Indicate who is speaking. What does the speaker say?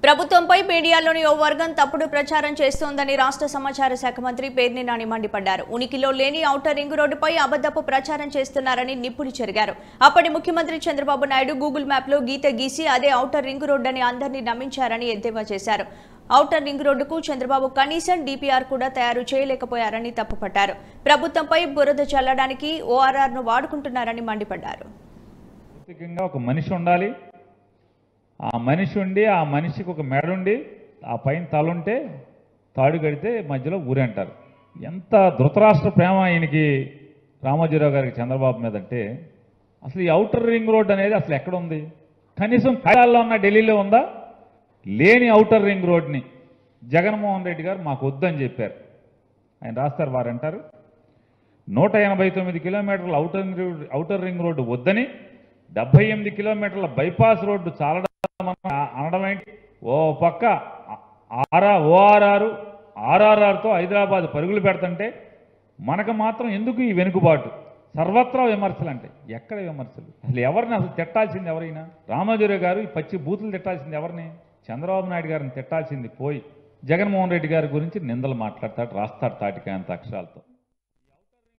Speaker 1: ప్రభుత్వంపై మీడియాలోని ఓ వర్గం తప్పుడు ప్రచారం చేస్తోందని రాష్ట్ర సమాచార శాఖ మంత్రి పేర్ని నాని మండిపడ్డారు ఉనికిలో లేని ఔటర్ రింగ్ రోడ్డుపై అబద్ధపు ప్రచారం చేస్తున్నారని నిప్పులు చెరిగారు అప్పటి ముఖ్యమంత్రి చంద్రబాబు నాయుడు గూగుల్ మ్యాప్లో గీత గీసి అదే ఔటర్ రింగ్ రోడ్డు అని అందరినీ నమ్మించారని ఎద్దేవా చేశారు ఔటర్ రింగ్ రోడ్డుకు చంద్రబాబు కనీసం డీపీఆర్ కూడా తయారు చేయలేకపోయారని తప్పుపట్టారు ప్రభుత్వంపై బురద చల్లడానికి ఓఆర్ఆర్ ను వాడుకుంటున్నారని మండిపడ్డారు
Speaker 2: భౌతికంగా ఒక మనిషి ఉండాలి ఆ మనిషి ఉండి ఆ మనిషికి ఒక మెడ ఉండి ఆ పైన తల ఉంటే తాడు కడితే మధ్యలో ఊరి అంటారు ఎంత ధృతరాష్ట్ర ప్రేమ ఈయనకి రామోజీరావు గారికి చంద్రబాబు మీద అంటే అసలు ఈ ఔటర్ రింగ్ రోడ్ అనేది అసలు ఎక్కడ ఉంది కనీసం కాయాల్లో ఉన్న ఢిల్లీలో ఉందా లేని ఔటర్ రింగ్ రోడ్ని జగన్మోహన్ రెడ్డి గారు మాకు వద్దని చెప్పారు ఆయన రాస్తారు వారు అంటారు నూట ఎనభై తొమ్మిది కిలోమీటర్ల outer ring road- outer ring road వద్దని డెబ్బై ఎనిమిది కిలోమీటర్ల బైపాస్ రోడ్డు చాలడం అనడం ఏంటి ఓ పక్క ఆర్ఆ ఓఆర్ఆర్ ఆర్ఆర్ఆర్తో హైదరాబాద్ పరుగులు పెడుతుంటే మనకు మాత్రం ఎందుకు ఈ వెనుకబాటు సర్వత్రా విమర్శలు అంటే ఎక్కడ విమర్శలు అసలు ఎవరిని అసలు తిట్టాల్సింది ఎవరైనా రామోజీరావు గారు ఈ పచ్చి బూతులు తిట్టాల్సింది ఎవరిని చంద్రబాబు నాయుడు గారిని తిట్టాల్సింది పోయి జగన్మోహన్ రెడ్డి గారి గురించి నిందలు మాట్లాడతాడు రాస్తాడు తాటికాయంత అక్షరాలతో